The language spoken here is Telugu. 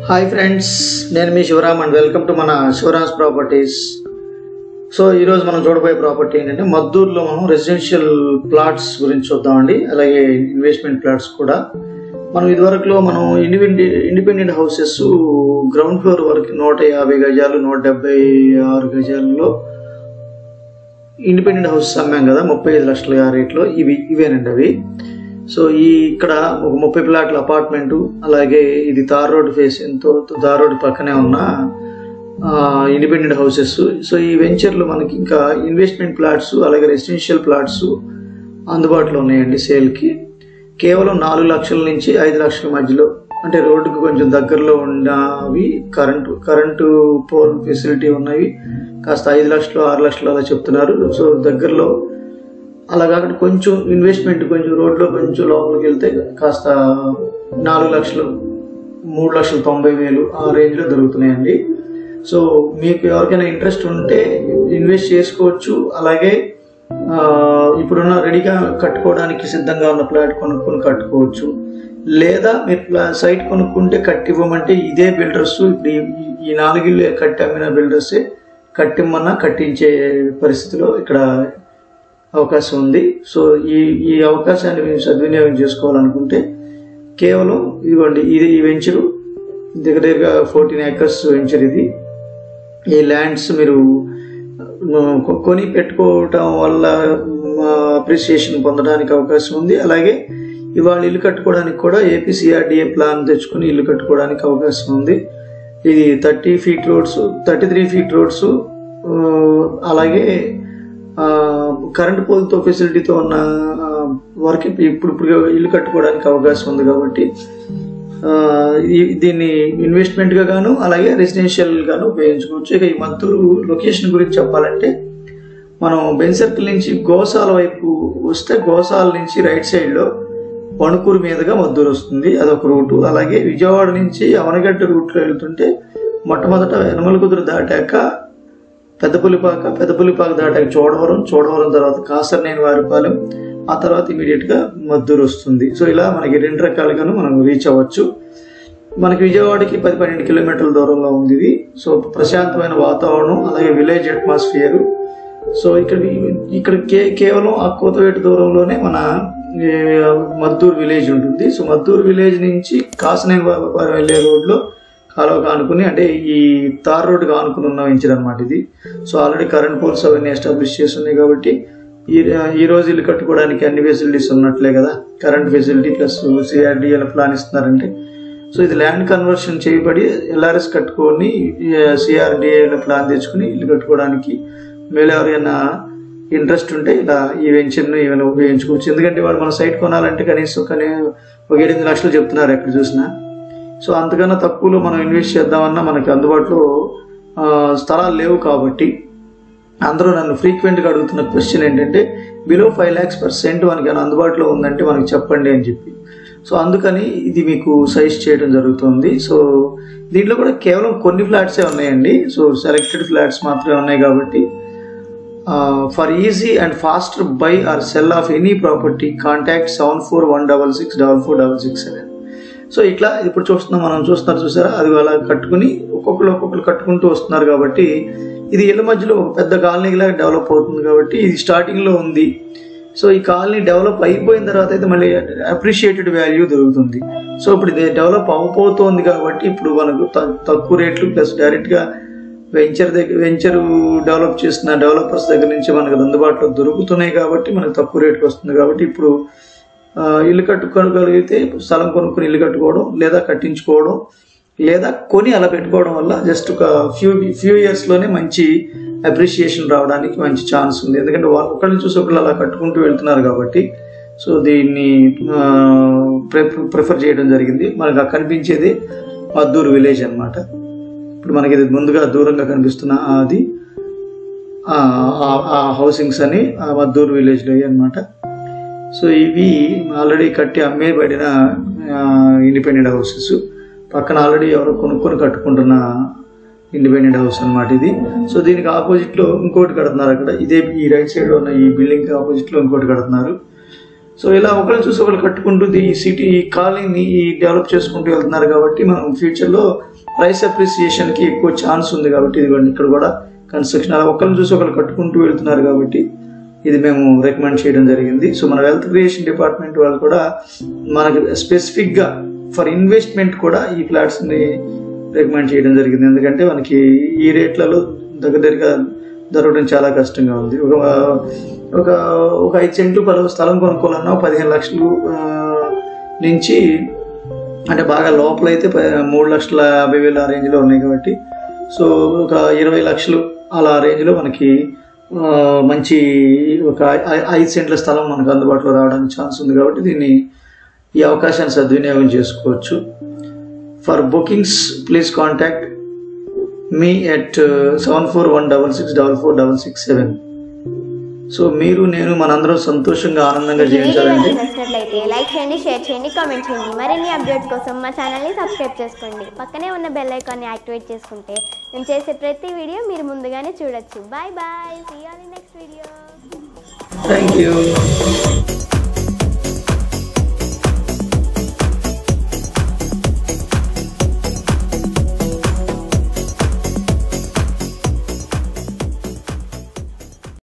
హాయ్ ఫ్రెండ్స్ నేను మీ శివరామ్ అండ్ వెల్కమ్ టు మన శివరామ్స్ ప్రాపర్టీస్ సో ఈరోజు మనం చూడబోయే ప్రాపర్టీ ఏంటంటే మద్దూరులో మనం రెసిడెన్షియల్ ప్లాట్స్ గురించి చూద్దామండి అలాగే ఇన్వెస్ట్మెంట్ ప్లాట్స్ కూడా మనం ఇదివరకులో మనం independent independent houses ground floor వరకు నూట యాభై గజాలు నూట డెబ్బై ఆరు గజాలలో ఇండిపెండెంట్ హౌస్ అమ్మాం కదా ముప్పై ఐదు లక్షల ఆ రేట్లో ఇవి ఇవేనండి అవి సో ఈ ఇక్కడ ఒక ముప్పై ప్లాట్ల అపార్ట్మెంట్ అలాగే ఇది తార్ రోడ్ ఫేస్ ఎంతో తార్ రోడ్ పక్కనే ఉన్న ఇండిపెండెంట్ హౌసెస్ సో ఈ వెంచర్లో మనకి ఇంకా ఇన్వెస్ట్మెంట్ ప్లాట్స్ అలాగే రెసిడెన్షియల్ ప్లాట్స్ అందుబాటులో ఉన్నాయండి సేల్కి కేవలం నాలుగు లక్షల నుంచి ఐదు లక్షల మధ్యలో అంటే రోడ్డుకు కొంచెం దగ్గరలో ఉన్నవి కరెంటు కరెంటు పోల్ ఫెసిలిటీ ఉన్నవి కాస్త ఐదు లక్షలు ఆరు లక్షలు అలా చెప్తున్నారు సో దగ్గరలో అలా కాకుండా కొంచెం ఇన్వెస్ట్మెంట్ కొంచెం రోడ్లో కొంచెం లోపలికి వెళ్తే కాస్త నాలుగు లక్షలు మూడు లక్షల తొంభై వేలు ఆ రేంజ్లో దొరుకుతున్నాయండి సో మీకు ఎవరికైనా ఇంట్రెస్ట్ ఉంటే ఇన్వెస్ట్ చేసుకోవచ్చు అలాగే ఆ, ఇప్పుడున్న రెడీగా కట్టుకోవడానికి సిద్ధంగా ఉన్న ప్లాట్ కొనుక్కొని కట్టుకోవచ్చు లేదా మీరు ప్లా- సైట్ కొనుక్కుంటే కట్టి ఇవ్వమంటే ఇదే బిల్డర్స్ ఇప్పుడు ఈ- ఈ నాలుగిళ్ళు కట్టి అమ్మిన బిల్డర్సే కట్టిమ్మన్నా కట్టించే పరిస్థితిలో ఇక్కడ అవకాశం ఉంది సో ఈ ఈ అవకాశాన్ని మీరు సద్వినియోగం చేసుకోవాలనుకుంటే కేవలం ఇదిగోండి ఇది ఈ వెంచరు దగ్గర దగ్గర ఫోర్టీన్ ఏకర్స్ వెంచర్ ఇది ఈ ల్యాండ్స్ మీరు ఆ, కొ- కొని పెట్టుకోవటం వల్ల అప్రిసియేషన్ పొందడానికి అవకాశం ఉంది అలాగే ఇవాళ ఇల్లు కట్టుకోవడానికి కూడా ఏపీసీఆర్డిఏ ప్లాన్ తెచ్చుకుని ఇల్లు కట్టుకోవడానికి అవకాశం ఉంది ఇది thirty feet roads thirty three feet roads అలాగే కరెంట్ పోల్తో ఫెసిలిటీతో ఉన్న వర్క్ ఇప్పుడు ఇప్పుడు ఇల్లు కట్టుకోవడానికి అవకాశం ఉంది కాబట్టి ఆ, ఈ- దీన్ని ఇన్వెస్ట్మెంట్ గా గాను అలాగే రెసిడెన్షియల్ గాను ఉపయోగించుకోవచ్చు ఇక ఈ మద్దూరు లొకేషన్ గురించి చెప్పాలంటే మనం బెన్ సర్కిల్ నుంచి గోసాల వైపు వస్తే గోసాల నుంచి రైట్ సైడ్ లో పణుకూరు మీదుగా మద్దూరు వస్తుంది అదొక రూటు అలాగే విజయవాడ నుంచి అవనగడ్డ రూట్లో వెళ్తుంటే మొట్టమొదట యనమల కుదురు దాటాక పెద్దపులిపాక పెద్దపులిపాక దాటాక చోడవరం చోడవరం తర్వాత కాసరనేని వారిపాలెం ఆ తర్వాత ఇమీడియట్ గా మద్దూరు వస్తుంది సో ఇలా మనకి రెండు రకాలుగాను మనం రీచ్ అవ్వచ్చు మనకి విజయవాడకి పది పన్నెండు కిలోమీటర్ల దూరంలో ఉంది ఇది సో ప్రశాంతమైన వాతావరణం అలాగే విలేజ్ అట్మాస్ఫియర్ సో ఇక్కడ ఇక్కడ కే కేవలం ఆ కోతవేటు దూరంలోనే మన ఏ, మద్దూరు విలేజ్ ఉంటుంది సో మద్దూరు విలేజ్ నుంచి కాసనేని వారిపాలెం వెళ్ళే రోడ్లో కాలువ కానుకుని అంటే ఈ తార్ రోడ్డు కానుకుని ఉన్న వెంచర్ అనమాట ఇది సో ఆల్రెడీ కరెంట్ పోల్స్ అవన్నీ ఎస్టాబ్లిష్ చేసి ఉన్నాయి కాబట్టి ఈ ఈ రోజు ఇల్లు కట్టుకోవడానికి అన్ని ఫెసిలిటీస్ ఉన్నట్లే కదా current facility plus CRDL plan ఇస్తున్నారంటే సో ఇది ల్యాండ్ కన్వర్షన్ చేయబడి ఎల్ఆర్ఎస్ కట్టుకొని సిఆర్డిఏలో ప్లాన్ తెచ్చుకుని ఇల్లు కట్టుకోవడానికి మీరు ఎవరైనా ఇంట్రెస్ట్ ఉంటే ఇలా ఈ వెంచర్ను ఏమైనా ఉపయోగించుకోవచ్చు ఎందుకంటే వాడు మన సైట్ కొనాలంటే కనీసం కానీ ఒక ఎనిమిది లక్షలు చెప్తున్నారు ఎక్కడ చూసినా సో అంతకన్నా తక్కువలో మనం ఇన్వెస్ట్ చేద్దామన్నా మనకి అందుబాటులో ఆ, స్థలాలు లేవు కాబట్టి అందరూ నన్ను ఫ్రీక్వెంట్గా అడుగుతున్న క్వశ్చన్ ఏంటంటే below five lakhs per cent మనకి ఏమైనా అందుబాటులో ఉందంటే మనకి చెప్పండి అని చెప్పి సో అందుకని ఇది మీకు సజెస్ట్ చేయడం జరుగుతుంది సో దీంట్లో కూడా కేవలం కొన్ని ఫ్లాట్సే ఉన్నాయండి సో సెలెక్టెడ్ ఫ్లాట్స్ మాత్రమే ఉన్నాయి కాబట్టి for easy and fast buy or sell of any property contact seven four one double six double four double six seven so ఇట్లా ఇప్పుడు చూస్తున్నాం మనం చూస్తున్నారు చూసారా అది అలా కట్టుకుని ఒక్కొక్కరు ఒక్కొక్కరు కట్టుకుంటూ వస్తున్నారు కాబట్టి ఇది ఇళ్ళ మధ్యలో ఒక పెద్ద కాలనీలాగా డెవలప్ అవుతుంది కాబట్టి ఇది స్టార్టింగ్లో ఉంది సో ఈ కాలనీ డెవలప్ అయిపోయిన తర్వాత అయితే మళ్ళీ అప్రిషియేటెడ్ వాల్యూ దొరుకుతుంది సో ఇప్పుడు ఇది డెవలప్ అవ్వబోతోంది కాబట్టి ఇప్పుడు మనకు త- తక్కువ రేట్లు ప్లస్ డైరెక్ట్గా వెంచర్ దగ్గర వెంచర్ డెవలప్ చేస్తున్న డెవలపర్స్ దగ్గర నుంచి మనకు అది అందుబాటులో దొరుకుతున్నాయి కాబట్టి మనకు తక్కువ రేట్కి వస్తుంది కాబట్టి ఇప్పుడు ఆ, ఇల్లు కట్టుకోగలిగితే స్థలం కొనుక్కొని ఇల్లు కట్టుకోవడం లేదా కట్టించుకోవడం లేదా కొని అలా పెట్టుకోవడం వల్ల జస్ట్ ఒక ఫ్యూ ఫ్యూ ఇయర్స్లోనే మంచి అప్రిషియేషన్ రావడానికి మంచి ఛాన్స్ ఉంది ఎందుకంటే వాళ్ళు ఒకళ్ళని చూసి ఒకళ్ళు అలా కట్టుకుంటూ వెళ్తున్నారు కాబట్టి సో దీన్ని ప్రిఫర్ చేయడం జరిగింది మనకు ఆ కనిపించేది మద్దూరు విలేజ్ అన్నమాట ఇప్పుడు మనకి ఇది ముందుగా దూరంగా కనిపిస్తున్న అది ఆ ఆ- ఆ హౌసింగ్స్ అని ఆ మద్దూరు విలేజ్లో అన్నమాట సో ఇవి ఆల్రెడీ కట్టి అమ్మేయబడిన ఇండిపెండెంట్ హౌసెస్ పక్కన ఆల్రెడీ ఎవరో కొనుక్కొని కట్టుకుంటున్న ఇండిపెండెంట్ హౌస్ అన్నమాట ఇది సో దీనికి ఆపోజిట్లో ఇంకోటి కడుతున్నారు అక్కడ ఇదే ఈ రైట్ సైడ్లో ఉన్న ఈ బిల్డింగ్కి ఆపోజిట్లో ఇంకోటి కడుతున్నారు సో ఇలా ఒకళ్ళు చూసి ఒకళ్ళు కట్టుకుంటూ ఈ సిటీ ఈ కాలనీని ఈ డెవలప్ చేసుకుంటూ వెళ్తున్నారు కాబట్టి మనం ఫ్యూచర్లో ప్రైస్ అప్రిసియేషన్కి ఎక్కువ ఛాన్స్ ఉంది కాబట్టి ఇదిగోండి ఇక్కడ కూడా కన్స్ట్రక్షన్ అలా ఒకళ్ళని చూసి ఒకళ్ళు కట్టుకుంటూ వెళ్తున్నారు కాబట్టి ఇది మేము రికమెండ్ చేయడం జరిగింది సో మన వెల్త్ క్రియేషన్ డిపార్ట్మెంట్ వాళ్ళు కూడా మనకి స్పెసిఫిక్గా ఫర్ ఇన్వెస్ట్మెంట్ కూడా ఈ ఫ్లాట్స్ని రికమెండ్ చేయడం జరిగింది ఎందుకంటే మనకి ఈ రేట్లలో దగ్గర దగ్గరగా దొరకడం చాలా కష్టంగా ఉంది ఒక ఒక ఒక ఐదు సెంట్లు పలు స్థలం కొనుక్కోవాలన్నా ఒక పదిహేను లక్షలు ఆ, నుంచి అంటే బాగా లోపల అయితే ప- మూడు లక్షల యాభై వేల ఆ రేంజ్లో ఉన్నాయి కాబట్టి సో ఒక ఇరవై లక్షలు అలా ఆ రేంజ్లో మనకి ఆ, మంచి ఒక ఐ- ఐదు సెంట్ల స్థలం మనకు అందుబాటులో రావడానికి ఛాన్స్ ఉంది కాబట్టి దీన్ని ఈ అవకాశాన్ని సద్వినియోగం చేసుకోవచ్చు for bookings please contact me at seven four one double six double four double six seven so మీరు నేను మనందరం సంతోషంగా ఆనందంగా ఈ వీడియో జీవించాలంటే కనుక నచ్చినట్లయితే లైక్ చేయండి షేర్ చేయండి కామెంట్ చేయండి మరిన్ని అప్డేట్స్ కోసం మా ఛానల్ని సబ్స్క్రైబ్ చేసుకోండి పక్కనే ఉన్న బెల్ ఐకాన్ని యాక్టివేట్ చేసుకుంటే మేము చేసే ప్రతి వీడియో మీరు ముందుగానే చూడొచ్చు bye bye see all in next video thank you